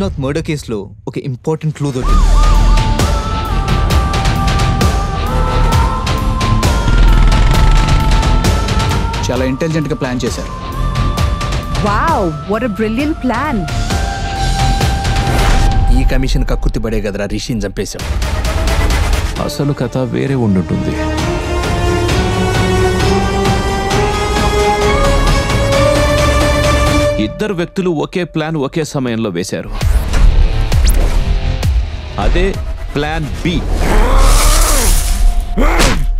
Vishwanath murder కేసులో ఒక important clue దొరికింది చాలా ఇంటెలిజెంట్గా ప్లాన్ చేశారు wow what a brilliant plan ఈ కమిషన్ కక్కుర్తి పడే కదరా రిషిని చంపేశాం అసలు కథ వేరే ఉండుంటుంది ఇద్దరు వ్యక్తులు ఒకే ప్లాన్ ఒకే సమయంలో వేశారు అదే ప్లాన్ బి